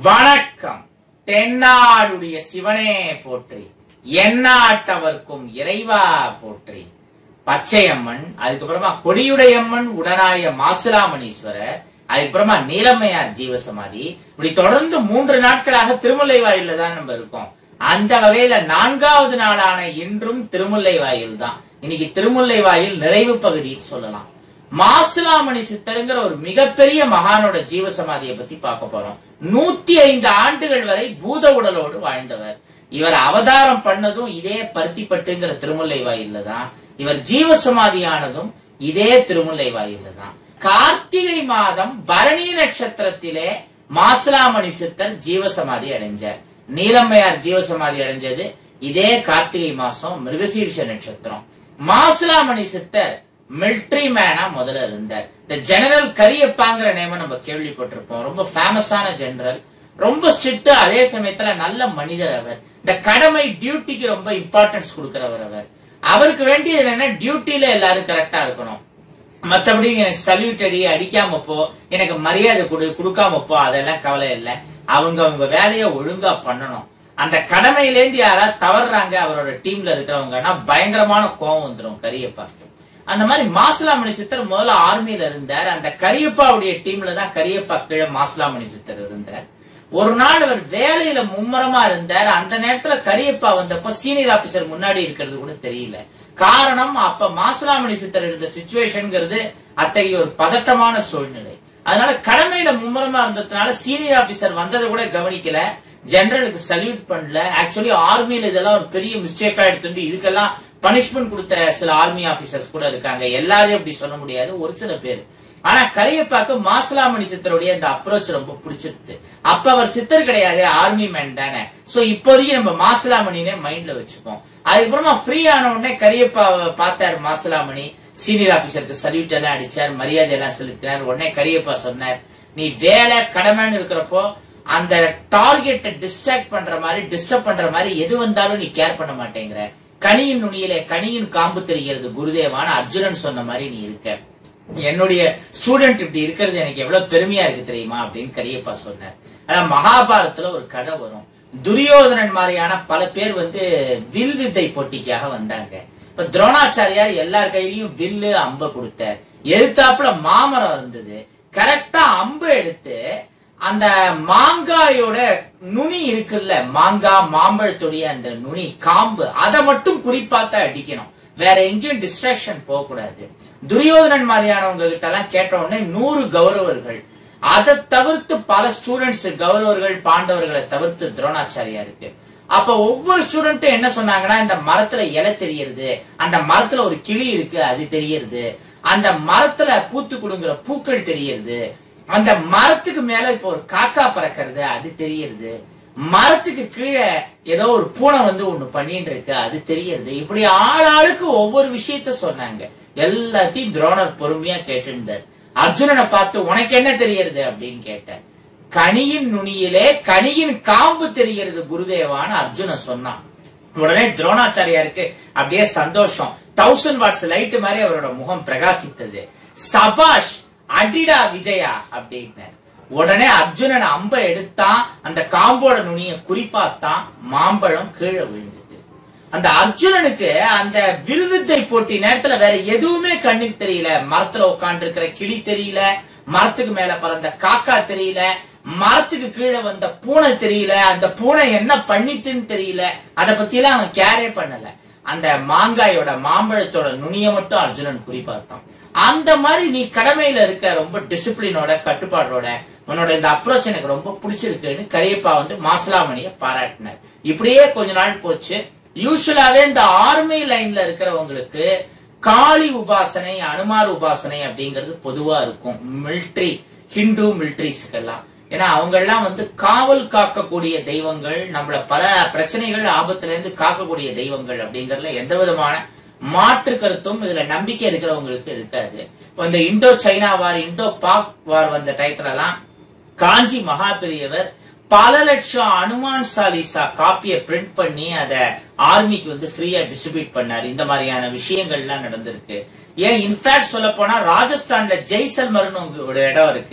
வணக்கம் தென்னாடுடைய சிவனே போற்றி எந்நாட்டவர்க்கும் இறைவா போற்றி பச்சையம்மன் அதுக்கப்புறமா கொடியுடையம்மன் உடனாய மாசிலாமணீஸ்வரர் அதுக்கப்புறமா நீலம்மையார் ஜீவசமாதி இப்படி தொடர்ந்து மூன்று நாட்களாக திருமுல்லை வாயில தான் நம்ம இருக்கோம் அந்த வகையில நான்காவது நாளான இன்றும் திருமுல்லை வாயில் தான் இன்னைக்கு திருமுல்லை வாயில் நிறைவு பகுதின்னு சொல்லலாம் மாசிலாமணி சித்தருங்கிற ஒரு மிகப்பெரிய மகானோட ஜீவசமாதியை பத்தி பார்க்க போறோம் நூத்தி ஐந்து ஆண்டுகள் வரை பூத உடலோடு வாழ்ந்தவர் இவர் அவதாரம் பண்ணதும் இதே பருத்திப்பட்டுங்கிற திருமுல்லை வாயில்ல தான் இவர் ஜீவசமாதியானதும் இதே திருமுல்லை வாயில்ல தான் கார்த்திகை மாதம் பரணி நட்சத்திரத்திலே மாசிலாமணி சித்தர் ஜீவசமாதி அடைஞ்சார் நீலம்மையார் ஜீவசமாதி அடைஞ்சது இதே கார்த்திகை மாசம் மிருகசீர்ஷ நட்சத்திரம் மாசிலாமணி சித்தர் மிலிட்ரி மேனா முதல்ல இருந்தார் இந்த ஜெனரல் கரியப்பாங்கிற நேம நம்ம கேள்விப்பட்டிருப்போம் ரொம்ப ஃபேமஸான ஜெனரல் ரொம்ப ஸ்ட்ரிக்ட் அதே சமயத்துல நல்ல மனிதர் அவர் இந்த கடமை டியூட்டிக்கு ரொம்ப இம்பார்ட்டன்ஸ் கொடுக்கிறவர் அவர் அவருக்கு வேண்டியது என்னன்னா டியூட்டில எல்லாரும் கரெக்டா இருக்கணும் மத்தபடி எனக்கு சல்யூட் அடி அடிக்காம போ எனக்கு மரியாதை கொடு கொடுக்காம போ அதெல்லாம் கவலை இல்லை அவங்க அவங்க வேலையை ஒழுங்கா பண்ணணும் அந்த கடமையிலேருந்து யாராவது தவறுறாங்க அவரோட டீம்ல இருக்கிறவங்கன்னா பயங்கரமான கோவம் வந்துடும் கரியப்பாக்கு அந்த மாதிரி மாசிலாமணி சித்தர் முதல்ல ஆர்மியில இருந்தார் அந்த கரியப்பாவுடைய டீம்ல தான் கரியப்பா கீழே மாசிலாமணி சித்தர் இருந்தார் ஒரு நாள் அவர் வேலையில மும்முரமா இருந்தார் அந்த நேரத்துல கரியப்பா வந்தப்போ சீனியர் ஆபீசர் முன்னாடி இருக்கிறது கூட தெரியல காரணம் அப்ப மாசிலாமணி சித்தர் இருந்த சுச்சுவேஷன்ங்கிறது அத்தகைய ஒரு பதட்டமான சூழ்நிலை அதனால கடமையில மும்முரமா இருந்ததுனால சீனியர் ஆபீசர் வந்ததை கூட கவனிக்கல ஜெனரலுக்கு சல்யூட் பண்ணல ஆக்சுவலி ஆர்மியில இதெல்லாம் ஒரு பெரிய மிஸ்டேக்கா எடுத்துட்டு இதுக்கெல்லாம் பனிஷ்மெண்ட் கொடுத்த சில ஆர்மி ஆபீசர்ஸ் கூட இருக்காங்க எல்லாரையும் அப்படி சொல்ல முடியாது ஒரு சில பேர் ஆனா கரியப்பாக்கு மாசிலாமணி சித்தருடைய அந்த அப்ரோச் ரொம்ப பிடிச்சிருக்கு அப்ப அவர் சித்தர் கிடையாது ஆர்மி மேன் தானே சோ இப்போதைக்கு நம்ம மாசிலாமணினே மைண்ட்ல வச்சுப்போம் அதுக்கப்புறமா ஃப்ரீ ஆன உடனே கரியப்பாவை பார்த்தாரு மாசிலாமணி சீனியர் ஆபீசருக்கு சல்யூட் எல்லாம் அடிச்சார் மரியாதை எல்லாம் செலுத்தினார் உடனே கரியப்பா சொன்னார் நீ வேலை கடமைன்னு இருக்கிறப்போ அந்த டார்கெட்டை டிஸ்ட்ராக்ட் பண்ற மாதிரி டிஸ்டர்ப் பண்ற மாதிரி எது வந்தாலும் நீ கேர் பண்ண மாட்டேங்கிற கனியின் நுனியிலே கனியின் காம்பு தெரிகிறது குருதேவான அர்ஜுனன் சொன்ன மாதிரி நீ இருக்க என்னுடைய ஸ்டூடெண்ட் இப்படி இருக்கிறது எனக்கு எவ்வளவு பெருமையா இருக்கு தெரியுமா அப்படின்னு கரியப்பா சொன்னார் ஆனா மகாபாரதத்துல ஒரு கதை வரும் துரியோதனன் மாதிரியான பல பேர் வந்து வில் வித்தை போட்டிக்காக வந்தாங்க இப்ப துரோணாச்சாரியார் எல்லார் கையிலயும் வில்லு அம்ப கொடுத்தார் எதிர்த்தாப்புல மாமரம் இருந்தது கரெக்டா அம்பு எடுத்து அந்த மாங்காயோட நுனி இருக்குல்ல மாங்காய் மாம்பழத்துடைய அந்த நுனி காம்பு அதை மட்டும் குறிப்பாத்தா அடிக்கணும் வேற எங்கேயும் டிஸ்ட்ராக்ஷன் போக கூடாது துரியோதனன் மாதிரியானவங்க கிட்ட எல்லாம் கேட்ட உடனே நூறு கௌரவர்கள் அதை தவிர்த்து பல ஸ்டூடெண்ட்ஸ் கௌரவர்கள் பாண்டவர்களை தவிர்த்து துரோணாச்சாரியா இருக்கு அப்ப ஒவ்வொரு ஸ்டூடெண்ட்டும் என்ன சொன்னாங்கன்னா இந்த மரத்துல இலை தெரியறது அந்த மரத்துல ஒரு கிளி இருக்கு அது தெரியறது அந்த மரத்துல பூத்து குடுங்குற பூக்கள் தெரியறது அந்த மரத்துக்கு மேல இப்ப ஒரு காக்கா பறக்கிறது அது தெரியறது மரத்துக்கு கீழே ஏதோ ஒரு பூனை வந்து ஒண்ணு பண்ணிட்டு இருக்கு அது தெரியறது இப்படி ஆளாளுக்கு ஒவ்வொரு விஷயத்த சொன்னாங்க எல்லாத்தையும் துரோணர் பொறுமையா கேட்டிருந்தார் அர்ஜுனனை பார்த்து உனக்கு என்ன தெரியறது அப்படின்னு கேட்டார் கனியின் நுனியிலே கனியின் காம்பு தெரிகிறது குருதேவான்னு அர்ஜுனன் சொன்னான் உடனே துரோணாச்சாரியாருக்கு அப்படியே சந்தோஷம் தௌசண்ட் வாட்ஸ் லைட் மாதிரி அவரோட முகம் பிரகாசித்தது சபாஷ் அடிடா விஜயா அப்படின்னார் உடனே அர்ஜுனன் அம்ப எடுத்தான் அந்த காம்போட நுனிய குறிப்பாத்தான் மாம்பழம் கீழே விழுந்தது அந்த அர்ஜுனனுக்கு அந்த வில்வித்தை போட்டி நேரத்துல வேற எதுவுமே கண்ணுக்கு தெரியல மரத்துல உட்கார்ந்து இருக்கிற கிளி தெரியல மரத்துக்கு மேல பறந்த காக்கா தெரியல மரத்துக்கு கீழே வந்த பூனை தெரியல அந்த பூனை என்ன பண்ணித்துன்னு தெரியல அத பத்தி எல்லாம் அவன் கேரே பண்ணல அந்த மாங்காயோட மாம்பழத்தோட நுனிய மட்டும் அர்ஜுனன் குறிப்பாத்தான் அந்த மாதிரி நீ கடமையில இருக்க ரொம்ப டிசிப்ளினோட கட்டுப்பாடோட உன்னோட இந்த அப்ரோச் எனக்கு ரொம்ப பிடிச்சிருக்குன்னு கரியப்பா வந்து மாசலாமணிய பாராட்டினார் இப்படியே கொஞ்ச நாள் போச்சு யூஸ்வலாவே இந்த ஆர்மி லைன்ல இருக்கிறவங்களுக்கு காளி உபாசனை அனுமார் உபாசனை அப்படிங்கிறது பொதுவா இருக்கும் மிலிட்ரி ஹிந்து மிலிட்ரிஸ்க்கெல்லாம் ஏன்னா அவங்க எல்லாம் வந்து காவல் காக்கக்கூடிய தெய்வங்கள் நம்மள பல பிரச்சனைகள் ஆபத்துல இருந்து காக்கக்கூடிய தெய்வங்கள் அப்படிங்கறதுல எந்த விதமான மாற்று கருத்தும் இதுல நம்பிக்கை இருக்கிறவங்களுக்கு இருக்காது இப்போ இந்த Indo China war Indo Pak war வந்த டயத்துல எல்லாம் காஞ்சி மகா பெரியவர் பல லட்சம் அனுமான் சாலிசா காப்பியை பிரிண்ட் பண்ணி அத ஆர்மிக்கு வந்து ஃப்ரீயா டிஸ்ட்ரிபியூட் பண்ணாரு இந்த மாதிரியான விஷயங்கள்லாம் நடந்திருக்கு ஏன் இன்ஃபேக்ட் சொல்ல போனா ராஜஸ்தான்ல ஜெய்சல்மர்னு ஒரு இடம் இருக்கு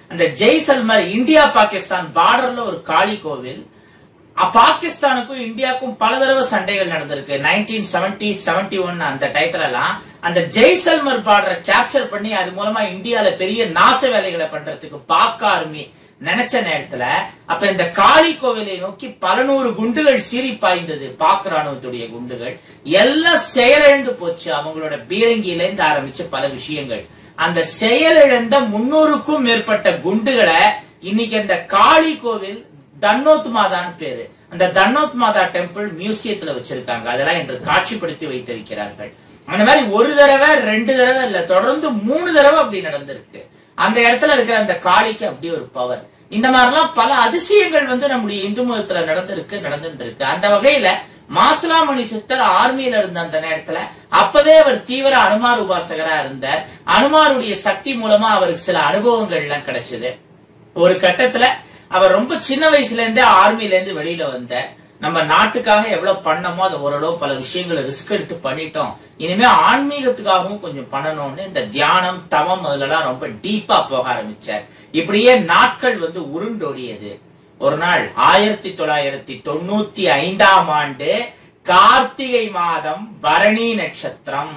அந்த ஜெய்சல்மர் இந்தியா பாகிஸ்தான் பார்டர்ல ஒரு காளி கோவில் அ- பாகிஸ்தானுக்கும் இந்தியாவுக்கும் பல தடவை சண்டைகள் நடந்திருக்கு நைன்டீன் செவன்டி செவன்டி ஒன் அந்த டயத்துல எல்லாம் அந்த ஜெய்சல்மர் பார்டரை கேப்சர் பண்ணி அது மூலமா இந்தியால பெரிய நாச வேலைகளை பண்றதுக்கு பாக் ஆர்மி நினைச்ச நேரத்துல அப்ப இந்த காளி கோவிலை நோக்கி பல நூறு குண்டுகள் சீறி பாய்ந்தது பாக் ராணுவத்துடைய குண்டுகள் எல்லாம் செயலிழந்து போச்சு அவங்களோட பீரங்கியில இருந்து ஆரம்பிச்ச பல விஷயங்கள் அந்த செயலிழந்த முன்னூறுக்கும் மேற்பட்ட குண்டுகளை இன்னைக்கு அந்த காளி கோவில் தன்னோத் மாதான்னு பேரு அந்த தன்னோத் மாதா டெம்பிள் மியூசியத்துல வச்சிருக்காங்க அதெல்லாம் இன்று காட்சிப்படுத்தி வைத்திருக்கிறார்கள் அந்த மாதிரி ஒரு தடவை ரெண்டு தடவை இல்ல தொடர்ந்து மூணு தடவை அப்படி நடந்திருக்கு அந்த இடத்துல இருக்கிற அந்த காளிக்கு அப்படி ஒரு பவர் இந்த மாதிரிலாம் பல அதிசயங்கள் வந்து நம்முடைய இந்து மதத்துல நடந்திருக்கு நடந்துட்டு இருக்கு அந்த வகையில மாசிலாமணி சித்தர் ஆர்மியில இருந்த அந்த நேரத்துல அப்பவே அவர் தீவிர அனுமார் உபாசகரா இருந்தார் அனுமாருடைய சக்தி மூலமா அவருக்கு சில அனுபவங்கள் எல்லாம் கிடைச்சது ஒரு கட்டத்துல அவர் ரொம்ப சின்ன வயசுல இருந்தே ஆர்மில இருந்து வெளியில வந்த நம்ம நாட்டுக்காக எவ்வளவு பண்ணமோ அதை ஓரளவு பல விஷயங்களை ரிஸ்க் எடுத்து பண்ணிட்டோம் இனிமே ஆன்மீகத்துக்காகவும் கொஞ்சம் பண்ணணும்னு இந்த தியானம் தவம் அதுலலாம் ரொம்ப டீப்பா போக ஆரம்பிச்சார் இப்படியே நாட்கள் வந்து உருண்டோடியது ஒரு நாள் ஆயிரத்தி தொள்ளாயிரத்தி தொண்ணூத்தி ஐந்தாம் ஆண்டு கார்த்திகை மாதம் பரணி நட்சத்திரம்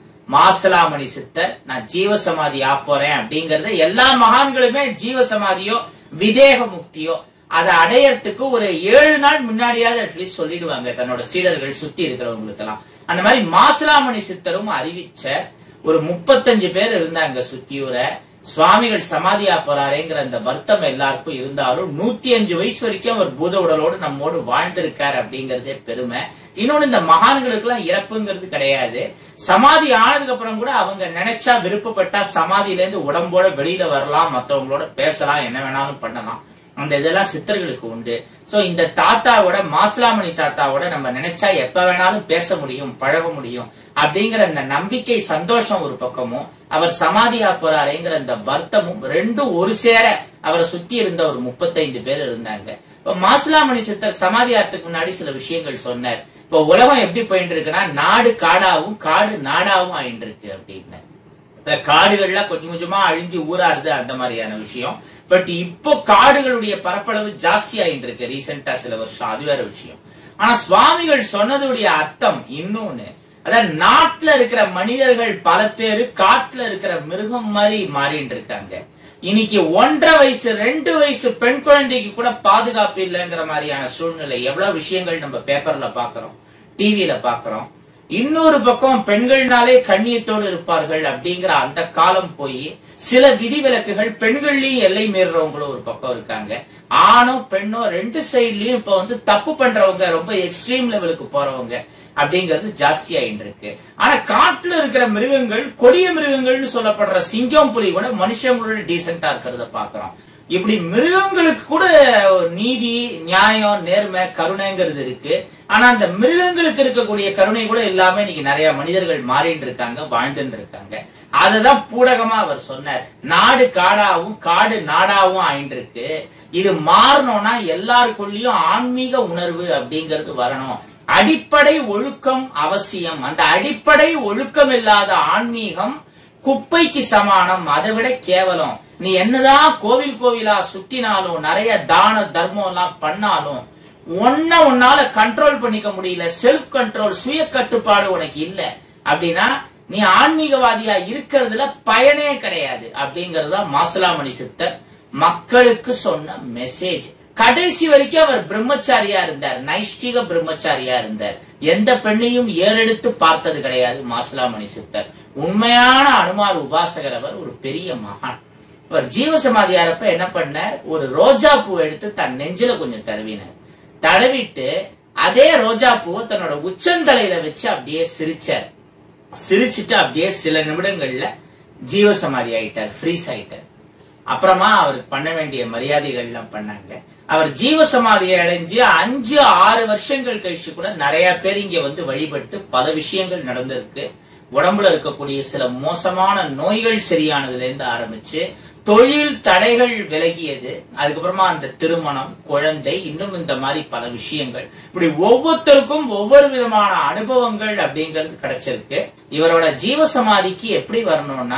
மாசலாமணி சித்தர் நான் ஜீவசமாதி ஆப்போறேன் அப்படிங்கறத எல்லா மகான்களுமே ஜீவசமாதியோ விதேக முக்தியோ அதை அடையறதுக்கு ஒரு ஏழு நாள் முன்னாடியாவது அட்லீஸ்ட் சொல்லிடுவாங்க தன்னோட சீடர்கள் சுத்தி இருக்கிறவங்களுக்கு எல்லாம் அந்த மாதிரி மாசலாமணி சித்தரும் அறிவிச்ச ஒரு முப்பத்தஞ்சு பேர் இருந்தாங்க சுத்தியூர சுவாமிகள் சமாதியா போறாரேங்கிற அந்த வருத்தம் எல்லாருக்கும் இருந்தாலும் நூத்தி அஞ்சு வயசு வரைக்கும் அவர் பூத உடலோடு நம்மோடு வாழ்ந்திருக்கார் அப்படிங்கறதே பெருமை இன்னொன்னு இந்த மகான்களுக்கு எல்லாம் இறப்புங்கிறது கிடையாது சமாதி ஆனதுக்கு அப்புறம் கூட அவங்க நினைச்சா விருப்பப்பட்டா சமாதியில இருந்து உடம்போட வெளியில வரலாம் மத்தவங்களோட பேசலாம் என்ன வேணாலும் பண்ணலாம் அந்த இதெல்லாம் சித்தர்களுக்கு உண்டு சோ இந்த தாத்தாவோட மாசிலாமணி தாத்தாவோட நம்ம நினைச்சா எப்ப வேணாலும் பேச முடியும் பழக முடியும் அப்படிங்கிற அந்த நம்பிக்கை சந்தோஷம் ஒரு பக்கமும் அவர் சமாதியா போறாருங்கிற அந்த வருத்தமும் ரெண்டும் ஒரு சேர அவரை சுத்தி இருந்த ஒரு முப்பத்தைந்து பேர் இருந்தாங்க இப்ப மாசிலாமணி சித்தர் சமாதியாத்துக்கு முன்னாடி சில விஷயங்கள் சொன்னார் இப்ப உலகம் எப்படி போயிட்டு இருக்குன்னா நாடு காடாவும் காடு நாடாவும் ஆயிட்டு இருக்கு அப்படின்னு இந்த காடுகள்லாம் கொஞ்சம் கொஞ்சமா அழிஞ்சு ஊறாருது அந்த மாதிரியான விஷயம் பட் இப்போ காடுகளுடைய பரப்பளவு ஜாஸ்தி ஆயிட்டு இருக்கு ரீசெண்டா சில வருஷம் அது வேற விஷயம் ஆனா சுவாமிகள் சொன்னதுடைய அர்த்தம் இன்னொன்னு அதாவது நாட்டுல இருக்கிற மனிதர்கள் பல பேரு காட்டுல இருக்கிற மிருகம் மாதிரி மாறிட்டு இருக்காங்க இன்னைக்கு ஒன்றரை வயசு ரெண்டு வயசு பெண் குழந்தைக்கு கூட பாதுகாப்பு இல்லைங்கிற மாதிரியான சூழ்நிலை எவ்வளவு விஷயங்கள் நம்ம பேப்பர்ல பாக்குறோம் டிவியில பாக்குறோம் இன்னொரு பக்கம் பெண்கள்னாலே கண்ணியத்தோடு இருப்பார்கள் அப்படிங்கிற அந்த காலம் போய் சில விதிவிலக்குகள் பெண்கள்லயும் எல்லை மீறுறவங்களும் ஒரு பக்கம் இருக்காங்க ஆணும் பெண்ணும் ரெண்டு சைட்லயும் இப்ப வந்து தப்பு பண்றவங்க ரொம்ப எக்ஸ்ட்ரீம் லெவலுக்கு போறவங்க அப்படிங்கிறது ஜாஸ்தி ஆயிட்டு இருக்கு ஆனா காட்டுல இருக்கிற மிருகங்கள் கொடிய மிருகங்கள்னு சொல்லப்படுற சிங்கம் புலி கூட மனுஷங்களோட டீசென்டா இருக்கிறத பாக்குறோம் இப்படி மிருகங்களுக்கு கூட ஒரு நீதி நியாயம் நேர்மை கருணைங்கிறது இருக்கு ஆனா அந்த மிருகங்களுக்கு இருக்கக்கூடிய கருணை கூட இல்லாம இன்னைக்கு நிறைய மனிதர்கள் மாறிட்டு இருக்காங்க வாழ்ந்துட்டு இருக்காங்க அததான் பூடகமா அவர் சொன்னார் நாடு காடாவும் காடு நாடாவும் ஆயிட்டு இருக்கு இது மாறணும்னா எல்லாருக்குள்ளயும் ஆன்மீக உணர்வு அப்படிங்கிறது வரணும் அடிப்படை ஒழுக்கம் அவசியம் அந்த அடிப்படை ஒழுக்கம் இல்லாத ஆன்மீகம் குப்பைக்கு சமானம் அதை விட கேவலம் நீ என்னதான் கோவில் கோவிலா சுத்தினாலும் நிறைய தான தர்மம் எல்லாம் பண்ணாலும் ஒன்ன உன்னால கண்ட்ரோல் பண்ணிக்க முடியல செல்ஃப் கண்ட்ரோல் சுய கட்டுப்பாடு உனக்கு இல்ல அப்படின்னா நீ ஆன்மீகவாதியா இருக்கிறதுல பயனே கிடையாது அப்படிங்கறதுதா மாசலாமணி சித்தர் மக்களுக்கு சொன்ன மெசேஜ் கடைசி வரைக்கும் அவர் பிரம்மச்சாரியா இருந்தார் நைஷ்டிக பிரம்மச்சாரியா இருந்தார் எந்த பெண்ணையும் ஏறெடுத்து பார்த்தது கிடையாது மாசிலாமணி சித்தர் உண்மையான அனுமார் உபாசகர் அவர் ஒரு பெரிய மகான் அவர் ஜீவசமாதியாரப்ப என்ன பண்ணார் ஒரு ரோஜா பூ எடுத்து தன் நெஞ்சில கொஞ்சம் தடவினார் தடவிட்டு அதே ரோஜா பூவை தன்னோட உச்சந்தலையில வச்சு அப்படியே சிரிச்சார் சிரிச்சிட்டு அப்படியே சில நிமிடங்கள்ல ஜீவசமாதி ஆயிட்டார் ஃப்ரீஸ் ஆயிட்டார் அப்புறமா அவருக்கு பண்ண வேண்டிய மரியாதைகள் எல்லாம் பண்ணாங்க அவர் ஜீவசமாதியை அடைஞ்சு அஞ்சு ஆறு வருஷங்கள் கழிச்சு கூட நிறைய பேர் இங்க வந்து வழிபட்டு பல விஷயங்கள் நடந்திருக்கு உடம்புல இருக்கக்கூடிய சில மோசமான நோய்கள் சரியானதுல இருந்து ஆரம்பிச்சு தொழில் தடைகள் விலகியது அதுக்கப்புறமா அந்த திருமணம் குழந்தை இன்னும் இந்த மாதிரி பல விஷயங்கள் இப்படி ஒவ்வொருத்தருக்கும் ஒவ்வொரு விதமான அனுபவங்கள் அப்படிங்கிறது கிடைச்சிருக்கு இவரோட ஜீவசமாதிக்கு எப்படி வரணும்னா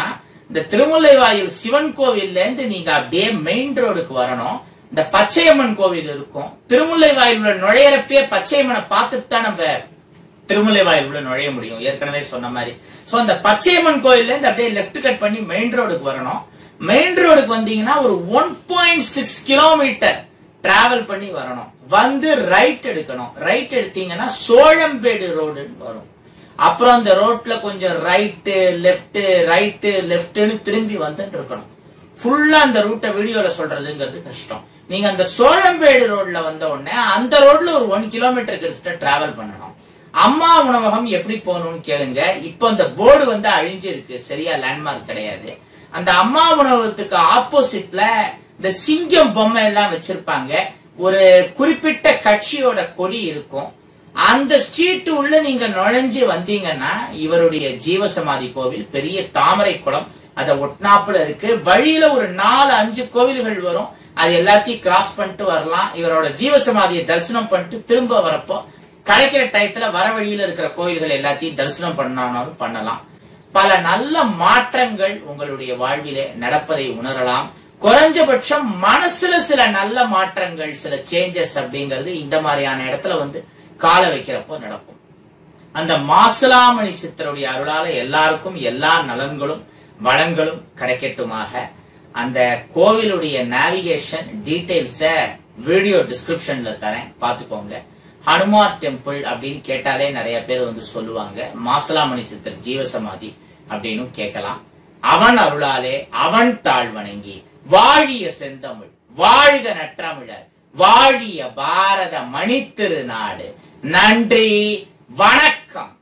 இந்த திருமுல்லைவாயில் சிவன் கோவில்ல இருந்து நீங்க அப்படியே மெயின் ரோடுக்கு வரணும் இந்த பச்சையம்மன் கோவில் இருக்கும் திருமுல்லைவாயில் உள்ள நுழையிறப்பே பச்சையம்மனை பார்த்துட்டு தான் நம்ம திருமுல்லைவாயில் உள்ள நுழைய முடியும் ஏற்கனவே சொன்ன மாதிரி சோ அந்த பச்சையம்மன் கோயில்ல இருந்து அப்படியே லெஃப்ட் கட் பண்ணி மெயின் ரோடுக்கு வரணும் மெயின் ரோடுக்கு வந்தீங்கன்னா ஒரு one point six kilometre travel பண்ணி வரணும் வந்து ரைட் எடுக்கணும் ரைட் எடுத்தீங்கன்னா சோழம்பேடு ரோடுன்னு வரும் அப்புறம் அந்த ரோட்ல கொஞ்சம் ரைட்டு லெஃப்ட் ரைட்டு லெஃப்ட்னு திரும்பி வந்துட்டு இருக்கணும் ஃபுல்லா அந்த ரூட்டை வீடியோல சொல்றதுங்கிறது கஷ்டம் நீங்க அந்த சோழம்பேடு ரோட்ல வந்த உடனே அந்த ரோட்ல ஒரு ஒன் கிலோமீட்டர் கிட்டத்தட்ட டிராவல் பண்ணணும் அம்மா உணவகம் எப்படி போகணும்னு கேளுங்க இப்போ அந்த போர்டு வந்து அழிஞ்சிருக்கு சரியா லேண்ட்மார்க் கிடையாது அந்த அம்மா உணவகத்துக்கு ஆப்போசிட்ல இந்த சிங்கம் பொம்மை எல்லாம் வச்சிருப்பாங்க ஒரு குறிப்பிட்ட கட்சியோட கொடி இருக்கும் அந்த ஸ்ட்ரீட் உள்ள நீங்க நுழைஞ்சு வந்தீங்கன்னா இவருடைய ஜீவசமாதி கோவில் பெரிய தாமரை குளம் அத ஒட்னாப்புல இருக்கு வழியில ஒரு நாலு அஞ்சு கோவில்கள் வரும் அது எல்லாத்தையும் கிராஸ் பண்ணிட்டு வரலாம் இவரோட ஜீவசமாதியை தரிசனம் பண்ணிட்டு திரும்ப வரப்போ கிடைக்கிற டயத்துல வர வழியில இருக்கிற கோவில்கள் எல்லாத்தையும் தரிசனம் பண்ணாலும் பண்ணலாம் பல நல்ல மாற்றங்கள் உங்களுடைய வாழ்விலே நடப்பதை உணரலாம் குறைஞ்சபட்சம் மனசுல சில நல்ல மாற்றங்கள் சில சேஞ்சஸ் அப்படிங்கிறது இந்த மாதிரியான இடத்துல வந்து கால வைக்கிறப்போ நடக்கும் அந்த மாசிலாமணி சித்தருடைய அருளால எல்லாருக்கும் எல்லா நலன்களும் வளங்களும் கிடைக்கட்டுமாக அந்த கோவிலுடைய நேவிகேஷன் டீடைல்ஸ வீடியோ டிஸ்கிரிப்ஷன்ல தரேன் பாத்துக்கோங்க ஹனுமார் டெம்பிள் அப்படின்னு கேட்டாலே நிறைய பேர் வந்து சொல்லுவாங்க மாசலாமணி சித்தர் ஜீவசமாதி அப்படின்னு கேட்கலாம் அவன் அருளாலே அவன் தாழ் வணங்கி வாழிய செந்தமிழ் வாழ்க நற்றமிழர் வாழிய பாரத மணித்திரு நாடு நன்றி வணக்கம்